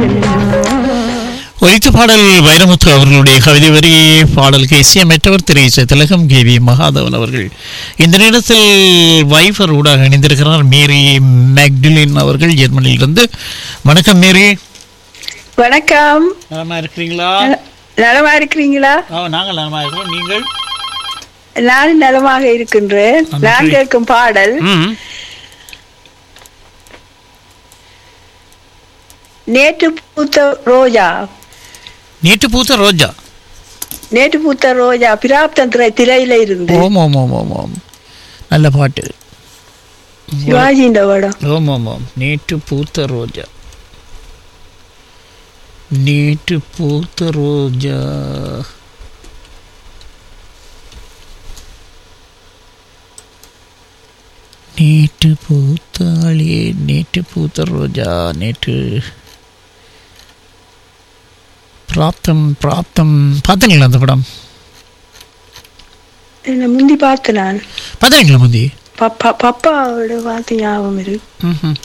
ஒலித்த பாடல் வைரமுத்து அவர்களுடைய கவிதை வரி பாடலுக்கு இசையமைத்தவர் திரு இசை திலகம் கே வி மகாதவன் அவர்கள் இந்த நேரத்தில் வைஃபர் ஊடாக இணைந்திருக்கிறார் மேரி மேக்டிலின் அவர்கள் ஜெர்மனியிலிருந்து வணக்கம் மேரி வணக்கம் நலமா இருக்கிறீங்களா நல- நலமா இருக்கிறீங்களா ஆ நாங்கள் நலமா இருக்கிறோம் நீங்கள் நானும் நலமாக இருக்கின்றேன் நன்றி. நான் கேட்கும் பாடல் ம் நேற்று பூத்த ரோஜா நேற்று பூத்த ரோஜா நேற்று பூத்த ரோஜா பிராப்தம் திரை திரையில இருந்து ஓம் ஓம் ஓம் ஓம் ஓம் நல்ல பாட்டு சிவாஜி இந்த படம் ஓம் ஓம் ஓம் நேற்று பூத்த ரோஜா நேற்று பூத்த ரோஜா நேற்று பூத்தாளே நேற்று பூத்த ரோஜா நேற்று பிராப்தம் பிராப்தம் பார்த்தீங்களா அந்த படம் என்ன முந்தி பார்த்து நான் பார்த்தீங்களா முந்தி பப்பா பப்பாவோட பார்த்து ஞாபகம் இருக்கு ம்ஹும்.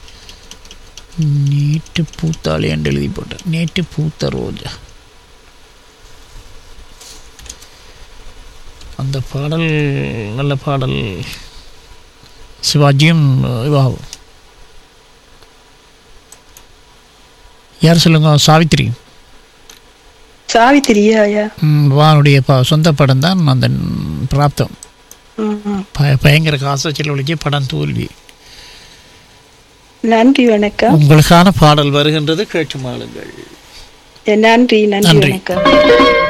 நேற்று பூத்தாளி என்று எழுதி போட்டேன் நேற்று பூத்த ரோஜா அந்த பாடல் நல்ல பாடல் சிவாஜியும் இவாவும் யார் சொல்லுங்க சாவித்திரி சாவித்திரியா ஐயா ம், வானுடைய ப சொந்த படம் தான் அந்த பிராப்தம் ம், ம். ப பயங்கர காசை செலவழிச்சு படம் தோல்வி நன்றி வணக்கம் உங்களுக்கான பாடல் வருகின்றது கேட்டு மாளுங்கள் நன்றி நன்றி நன்றி. வணக்கம்